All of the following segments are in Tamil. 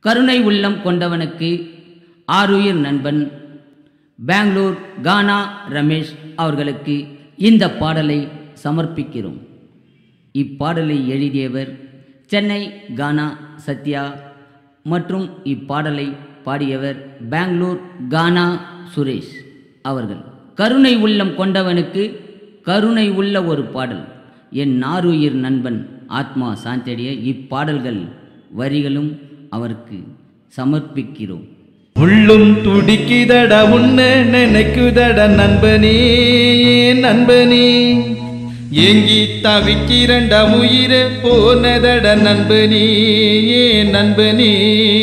கருணை உள்ளம் கொண்டவனுக்கு ஆருயிர் நண்பன் பெங்களூர் கானா ரமேஷ் அவர்களுக்கு இந்த பாடலை சமர்ப்பிக்கிறோம் இப்பாடலை எழுதியவர் சென்னை கானா சத்யா மற்றும் இப்பாடலை பாடியவர் பெங்களூர் கானா சுரேஷ் அவர்கள் கருணை உள்ளம் கொண்டவனுக்கு கருணை உள்ள ஒரு பாடல் என் நாருயிர் நண்பன் ஆத்மா சாந்தடைய இப்பாடல்கள் வரிகளும் அவருக்கு சமர்ப்பிக்கிறோம் உள்ளும் துடிக்குதட உன்ன நினைக்குதட நண்பனே நண்பனே ஏங்கி தவிக்கிறண்ட உயிர போனதட நண்பனே நண்பனே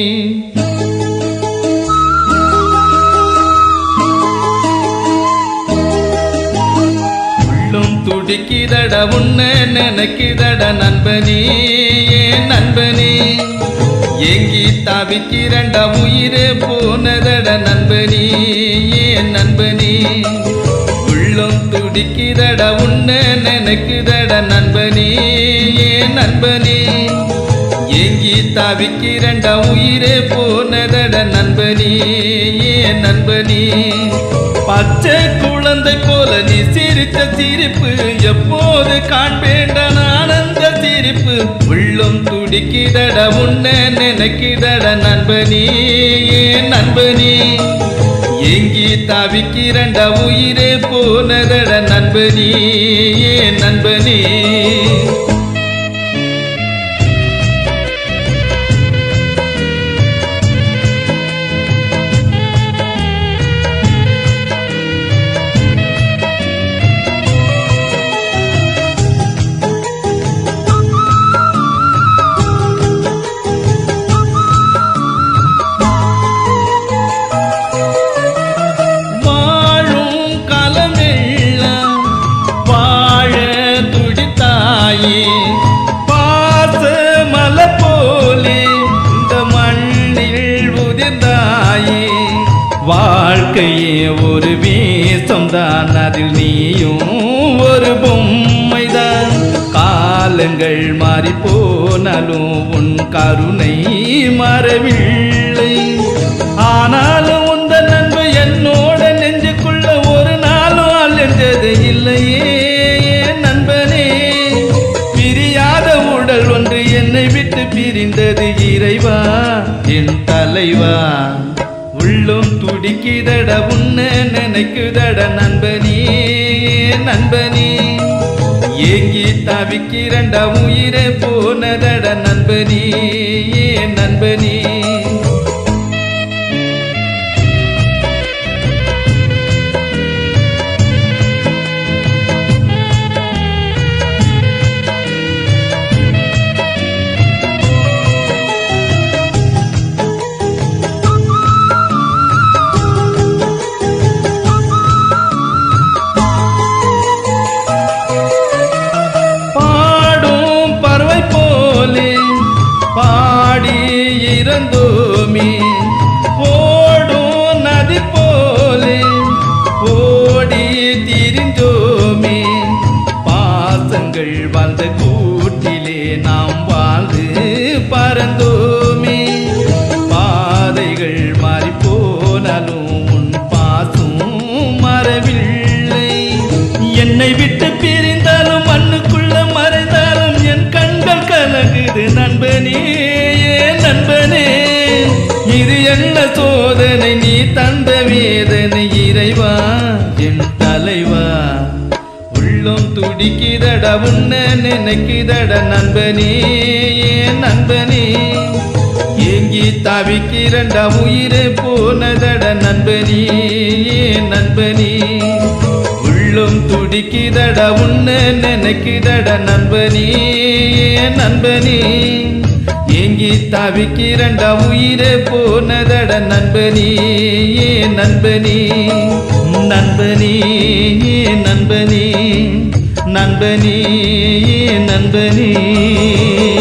உள்ளும் துடிக்குதட உன்ன நினைக்குதட நண்பனே நண்பனே ஏங்கி தவிக்கிறண்ட உயிரே போனதட நண்பனே ஏன் நண்பனே உள்ளம் துடிக்கிறட உன்ன நினைக்குதட நண்பனே ஏன் நண்பனே ஏங்கி தவிக்கிறண்ட உயிரே போனதட நண்பனே ஏன் நண்பனே பச்சை குழந்தை போல நீ சிரித்த சிரிப்பு எப்போது காண்பேண்ட ஆனந்த சிரிப்பு உள்ளம் துடிக்கிதட உன்ன நினைக்கிதட நண்பனே ஏன் நண்பனே எங்கி தவிக்கிறண்ட உயிரே போனதட நண்பனே ஏன் நண்பனே வாழும் களமெல்லாம் வாழ துடித்தாயே பாச மலை போலே இந்த மண்ணில் உதிர்ந்தாயே வாழ்க்கையே ஒரு வேஷம்தான் அதில் நீயும் ஒரு பொம்மைதான் காலங்கள் மாறி போனாலும் உன் கருணை மறவில்லை ஆனாலும் உந்த நண்பு என்னோட நெஞ்சுக்குள்ள ஒரு நாளும் அழிஞ்சது இல்லையே என் நண்பனே பிரியாத உடல் ஒன்று என்னை விட்டு பிரிந்தது இறைவா என் தலைவா உள்ளம் துடிக்குதட உன்ன நினைக்குதட நண்பனே நண்பனே ஏங்கி தவிக்கிறண்ட உயிரே போனதட நண்பனே நண்பனே பாடும் பறவை போலே பாடி இறந்தோமே ஓடும் நதி போலே ஓடி திரிஞ்சோமே பாசங்கள் வாழ்ந்த கூட்டிலே நாம் வாழ்ந்து பறந்தோமே பாதைகள் மாறி போனாலும் உன் பாசும் மறவில்லை என்னை விட்டு பிரிந்தாலும் மண்ணுக்குள்ள மறைந்தாலும் என் கண்கள் கலங்குது நண்பனே ஏன் நண்பனே இது என்ன சோதனை நீ தந்த வேதனை இறைவா என் தலைவா உள்ளம் துடிக்குதட உன்ன நினைக்குதட நண்பனே ஏன் நண்பனே ஏங்கி தவிக்கிறண்ட உயிரே போனதட நண்பனே ஏன் நண்பனே உள்ளம் துடிக்குதட உன்ன நினைக்குதட நண்பனே ஏன் நண்பனே ஏங்கி தவிக்கிறண்ட உயிரே போனதட நண்பனே ஏன் நண்பனே நண்பனே ஏன் நண்பனே நண்பனே ஏன் நண்பனே